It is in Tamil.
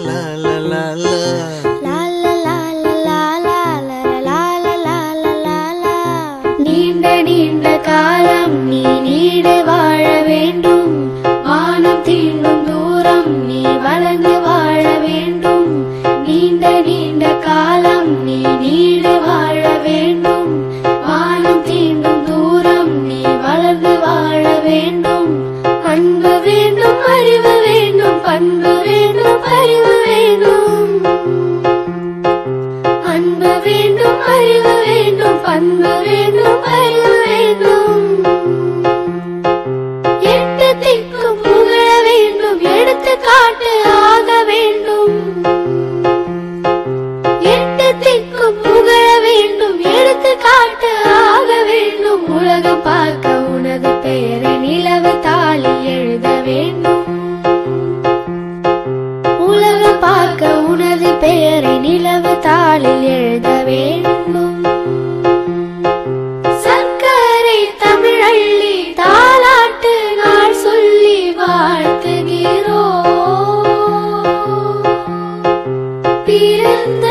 லா லா லா லா நீண்ட நீண்ட காலம் நீ நீடு வாழ வேண்டும் வானம் தீண்டும் தூரம் நீ வளர்ந்து வாழ வேண்டும் நீண்ட நீண்ட காலம் நீ நீடு வாழ வேண்டும் வானம் தீண்டும் தூரம் நீ வளர்ந்து வாழ வேண்டும் அன்பு வேண்டும் அறிவு வேண்டும் பண்பு வேண்டும் அறிவு வேண்டும் அன்பு வேண்டும் அறிவு வேண்டும் பண்பு வேண்டும் அறிவு வேண்டும் எட்டு திக்கும் புகழ வேண்டும் எடுத்து காட்டு ஆக வேண்டும் எட்டு திக்கும் புகழ வேண்டும் எடுத்து காட்டு ஆக வேண்டும் உலகம் பார்க்க உனது பெயரை நிலவு தாளி எழுத வேண்டும் உலகம் பார்க்க உனது பெயரை நிலவு தாளில் எழுத வேண்டும் சர்க்கரை தமிழள்ளி தாலாட்டு நாள் சொல்லி வாழ்த்துகிறோம் பிறந்த